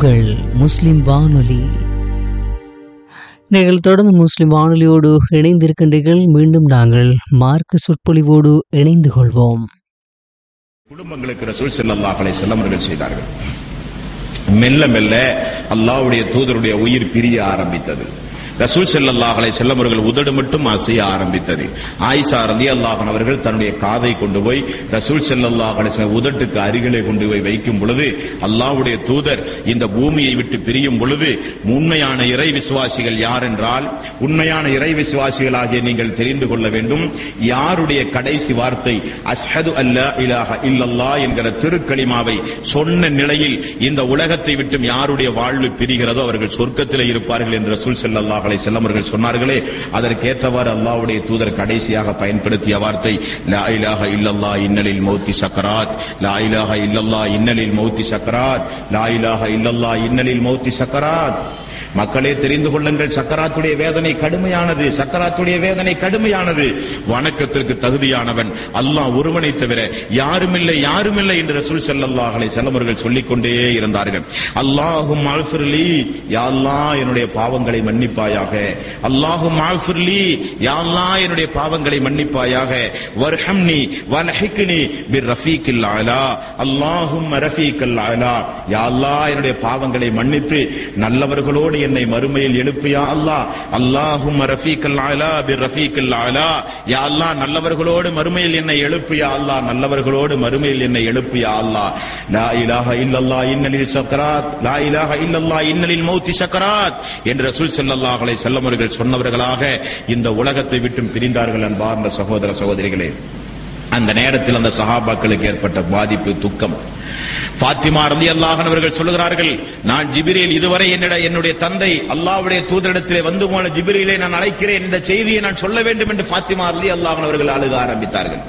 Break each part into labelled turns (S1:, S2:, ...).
S1: உங்கள் முஸ்லிம் வானொலி நீங்கள் தொடர்ந்து முஸ்லிம் வானொலியோடு இணைந்திருக்கின்றீர்கள் மீண்டும் நாங்கள் மார்க்க சொற்பொழிவோடு இணைந்து கொள்வோம்
S2: குடும்பங்களுக்கு ரசூல் ஸல்லல்லாஹு அலைஹி வஸல்லம் அவர்கள் செய்தார்கள் மெல்ல மெல்ல அல்லாஹ்வுடைய தூதருடைய உயிர் பிரிய ஆரம்பித்தது ரசூல் ஸல்லல்லாஹு அலைஹி வஸல்லம் அவர்கள் உதடு மட்டும் அசைய ஆரம்பித்தது ஆயிஷா ரலியல்லாஹு அன்ஹா அவர்கள் தன்னுடைய காதை கொண்டு போய் ரசூல் ஸல்லல்லாஹு அலைஹி வஸல்லம் உதட்டுக்கு அருகிலே கொண்டு போய் வைக்கும் பொழுது அல்லாஹ்வுடைய தூதர் இந்த பூமியை விட்டு பிரியும் பொழுது உண்மையான இறை விசுவாசிகள் யார் என்றால் உண்மையான இறை விசுவாசிகளாகிய நீங்கள் தெரிந்து கொள்ள வேண்டும் யாருடைய கடைசி வார்த்தை அஸ்ஹது அல்லா இலாஹ இல்லல்லாஹ் என்கிற திருக்கலிமாவை சொன்ன நிலையில் இந்த உலகத்தை விட்டும் யாருடைய வாழ்வு பிரிகிறதோ அவர்கள் சொர்க்கத்திலே இருப்பார்கள் என்று ரசூல் ஸல்லல்லாஹு அலைஹி வஸல்லம் அவர்கள் சொன்னார்களே அதற்கேற்றவாறு அல்லாஹ்வுடைய தூதர் கடைசியாக பயன்படுத்திய வார்த்தை லா இலாஹ இல்லல்லாஹ் இன்னலில் மௌத்தி சக்கராத் லா இலாஹ இல்லல்லாஹ் இன்னலில் மௌத்தி சக்கராத் லா இலாஹ இல்லல்லாஹ் இன்னலில் மௌத்தி சக்கராத் மக்களே தெரிந்து கொள்ளுங்கள் சக்கராத்துடைய வேதனை கடுமையானது சக்கராத்துடைய வேதனை கடுமையானது வணக்கத்திற்கு தகுதியானவன் அல்லாஹ் ஒருவனை தவிர யாருமில்லை யாருமில்லை என்று ரசூல் ஸல்லல்லாஹு அலைஹி வஸல்லம் அவர்கள் சொல்லிக் கொண்டே இருந்தார்கள் அல்லாஹும் அல்ஃபிர்லி யா அல்லாஹ் என்னுடைய பாவங்களை மன்னிப்பாயாக அல்லாஹும் அல்ஃபிர்லி யா அல்லாஹ் என்னுடைய பாவங்களை மன்னிப்பாயாக வர்ஹம்னி வலஹிக்னி பிர் ரஃபீக்கில் அலா அல்லாஹும் ரஃபீக்கல் அலா யா அல்லாஹ் என்னுடைய பாவங்களை மன்னித்து நல்லவர்களோடு என்னை மறுமையில் எழுப்பியா அல்லாஹ் அல்லாஹும் ரஃபீக்கல் அலா பிர் ரஃபீக்கல் அலா யா அல்லாஹ் நல்லவர்களோடு மறுமையில் என்னை எழுப்பியா அல்லாஹ் நல்லவர்களோடு மறுமையில் என்னை எழுப்பியா அல்லாஹ் லா இலாஹ இல்லல்லாஹ் இன்னலில் சக்கராத் லா இலாஹ இல்லல்லாஹ் இன்னலில் மௌத்தி சக்கராத் என்று ரசூல் ஸல்லல்லாஹு அலைஹி வஸல்லம் அவர்கள் சொன்னவர்களாக இந்த உலகத்தை விட்டும் பிரிந்தார்கள் அன்பார்ந்த சகோதர சகோதரிகளே அந்த நேரத்தில் அந்த சஹாபாக்களுக்கு ஏற்பட்ட பாதிப்பு துக்கம் பாத்திமா ரலி அல்லாஹன் அவர்கள் சொல்லுகிறார்கள் நான் ஜிபிரியில் இதுவரை என்னிட என்னுடைய தந்தை அல்லாஹ்வுடைய தூதரிடத்திலே வந்து போன ஜிபிரியிலே நான் அழைக்கிறேன் இந்த செய்தியை நான் சொல்ல வேண்டும் என்று பாத்திமா ரலி அல்லாஹன் அவர்கள் அழுக ஆரம்பித்தார்கள்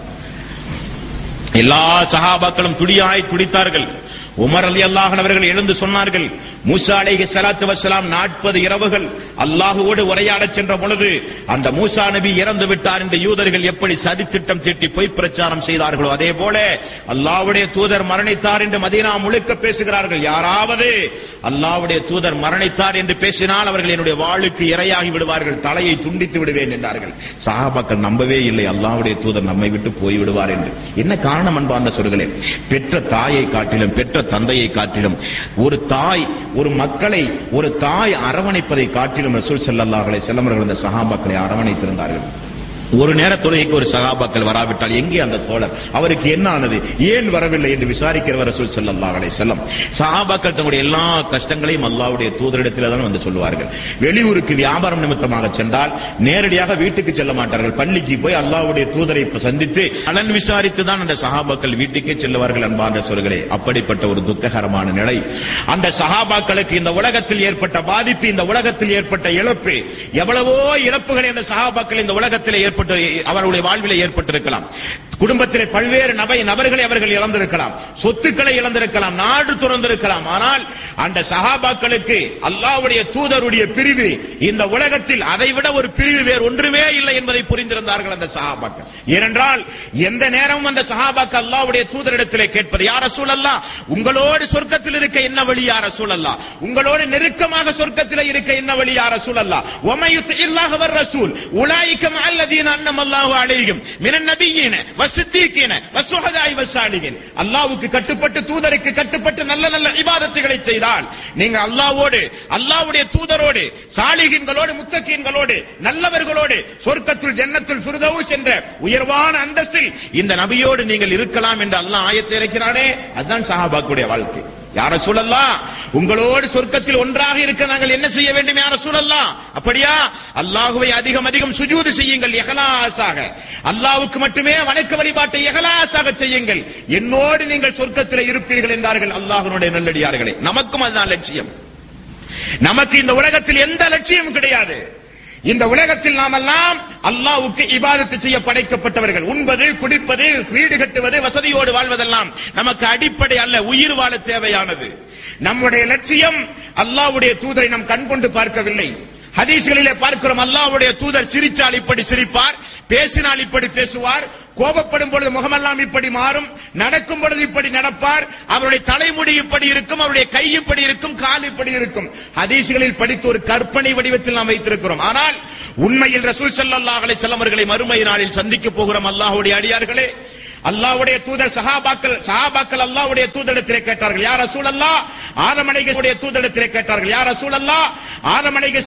S2: எல்லா சஹாபாக்களும் துடியாய் துடித்தார்கள் உமர் அலி அல்லாஹன் அவர்கள் எழுந்து சொன்னார்கள் மூசா அலைஹி ஸலாத்து வஸலாம் 40 இரவுகள் அல்லாஹுவோடு உரையாடச் சென்ற பொழுது அந்த மூசா நபி இறந்து விட்டார் இந்த யூதர்கள் எப்படி சதித்திட்டம் தீட்டி பொய் பிரச்சாரம் செய்தார்களோ அதே போல அல்லாஹ்வுடைய தூதர் மரணித்தார் என்று மதீனா முழுக்க பேசுகிறார்கள் யாராவது அல்லாஹ்வுடைய தூதர் மரணித்தார் என்று பேசினால் அவர்கள் என்னுடைய வாளுக்கு இரையாகி விடுவார்கள் தலையை துண்டித்து விடுவேன் என்றார்கள் சஹாபாக்கள் நம்பவே இல்லை அல்லாஹ்வுடைய தூதர் நம்மை விட்டு போய் விடுவார் என்று என்ன காரணம் அன்பார்ந்த சொல்களே பெற்ற தாயை காட்டிலும் பெற்ற தந்தையை காட்டிலும் ஒரு தாய் ஒரு மக்களை ஒரு தாய் அரவணைப்பதை காட்டிலும் ரசூல் ஸல்லல்லாஹு அலைஹி வஸல்லம் அவர்கள் அந்த சஹாபாக்களை அரவணைத்திருந்தார்கள் ஒரு நேர தொழுகைக்கு ஒரு சகாபாக்கள் வராவிட்டால் எங்கே அந்த தோழர் அவருக்கு என்ன ஆனது ஏன் வரவில்லை என்று விசாரிக்கிறவர் ரசூல் ஸல்லல்லாஹு அலைஹி வஸல்லம் சஹாபாக்கள் தங்களுடைய எல்லா கஷ்டங்களையும் அல்லாஹ்வுடைய தூதரிடத்தில் தான் வந்து சொல்லுவார்கள் வெளியூருக்கு வியாபாரம் நிமித்தமாக சென்றால் நேரடியாக வீட்டுக்கு செல்ல மாட்டார்கள் பள்ளிக்கு போய் அல்லாஹ்வுடைய தூதரை சந்தித்து நலன் விசாரித்து தான் அந்த சஹாபாக்கள் வீட்டுக்கே செல்லுவார்கள் அன்பார்ந்த சொல்களே அப்படிப்பட்ட ஒரு துக்ககரமான நிலை அந்த சஹாபாக்களுக்கு இந்த உலகத்தில் ஏற்பட்ட பாதிப்பு இந்த உலகத்தில் ஏற்பட்ட இழப்பு எவ்வளவோ இழப்புகளை அந்த சஹாபாக்கள் இந்த உலகத்தில் ஏற்பட்டு அவர்களுடைய வாழ்விலே ஏற்பட்டிருக்கலாம் குடும்பத்திலே பல்வேறு நபை நபர்களை அவர்கள் இழந்திருக்கலாம் சொத்துக்களை இழந்திருக்கலாம் நாடு துறந்திருக்கலாம் ஆனால் அந்த சஹாபாக்களுக்கு அல்லாஹ்வுடைய தூதருடைய பிரிவு இந்த உலகத்தில் அதைவிட ஒரு பிரிவு வேறு ஒன்றுமே இல்லை என்பதை புரிந்திருந்தார்கள் அந்த சஹாபாக்கள் ஏனென்றால் எந்த நேரமும் அந்த சஹாபாக்கள் அல்லாஹ்வுடைய தூதரிடத்திலே கேட்பது யார் ரசூலல்லா உங்களோடு சொர்க்கத்தில் இருக்க என்ன வழி யார் ரசூலல்லா உங்களோடு நெருக்கமாக சொர்க்கத்தில் இருக்க என்ன வழி யார் ரசூலல்லா ஒமையுத் இல்லாஹ் வர் ரசூல் உலாயிக்கம் அல்லதீன அன்னம் அல்லாஹு அலைஹிம் மினன் நபியீன வசித்தீக்கின வசுஹதாய் வசாலிகின் அல்லாஹ்வுக்கு கட்டுப்பட்டு தூதருக்கு கட்டுப்பட்டு நல்ல நல்ல இபாதத்துகளை செய்தால் நீங்க அல்லாஹ்வோடு அல்லாஹ்வுடைய தூதரோடு சாலிகின்களோடு முத்தகீன்களோடு நல்லவர்களோடு சொர்க்கத்துல் ஜன்னத்துல் ஃபிர்தௌஸ் என்ற உயர்வான அந்தஸ்தில் இந்த நபியோடு நீங்கள் இருக்கலாம் என்று அல்லாஹ் ஆயத்தை இறக்கிறானே அதுதான் சஹாபாக்குடைய வாழ்க்கை யார சூழல்லா உங்களோடு சொர்க்கத்தில் ஒன்றாக இருக்க நாங்கள் என்ன செய்ய வேண்டும் யார சூழல்லா அப்படியா அல்லாஹுவை அதிகம் அதிகம் சுஜூது செய்யுங்கள் எகலாசாக அல்லாஹ்வுக்கு மட்டுமே வணக்க வழிபாட்டை எகலாசாக செய்யுங்கள் என்னோடு நீங்கள் சொர்க்கத்தில் இருப்பீர்கள் என்றார்கள் அல்லாஹ்வினுடைய நல்லடியார்களே நமக்கும் அதுதான் லட்சியம் நமக்கு இந்த உலகத்தில் எந்த லட்சியமும் கிடையாது இந்த உலகத்தில் நாம் எல்லாம் அல்லாஹ்வுக்கு இபாதத்து செய்ய படைக்கப்பட்டவர்கள் உண்பது குடிப்பது வீடு கட்டுவது வசதியோடு வாழ்வதெல்லாம் நமக்கு அடிப்படை அல்ல உயிர் வாழ தேவையானது நம்முடைய லட்சியம் அல்லாஹ்வுடைய தூதரை நாம் கண்கொண்டு பார்க்கவில்லை ஹதீஸ்களிலே பார்க்கிறோம் அல்லாஹ்வுடைய தூதர் சிரிச்சால் இப்படி சிரிப்பார் பேசினால் இப்படி பேசுவார் கோபப்படும் பொழுது முகமெல்லாம் இப்படி மாறும் நடக்கும் பொழுது இப்படி நடப்பார் அவருடைய தலைமுடி இப்படி இருக்கும் அவருடைய கை இப்படி இருக்கும் கால் இப்படி இருக்கும் ஹதீஸ்களில் படித்து ஒரு கற்பனை வடிவத்தில் நாம் வைத்திருக்கிறோம் ஆனால் உண்மையில் ரசூல் ஸல்லல்லாஹு அலைஹி வஸல்லம் அவர்களை மறுமை நாளில் சந்திக்க போகிறோம் அல்லாஹ்வுடைய அடியார்களே அல்லாஹ்வுடைய தூதர் சஹாபாக்கள் சஹாபாக்கள் அல்லாஹ்வுடைய தூதரிடத்திலே கேட்டார்கள் யார் ரசூல் அல்லாஹ் ஆரமனைகளுடைய தூதரிடத்திலே கேட்டார்கள் யார் ரசூல் அல்லாஹ் ஆரமனைகள்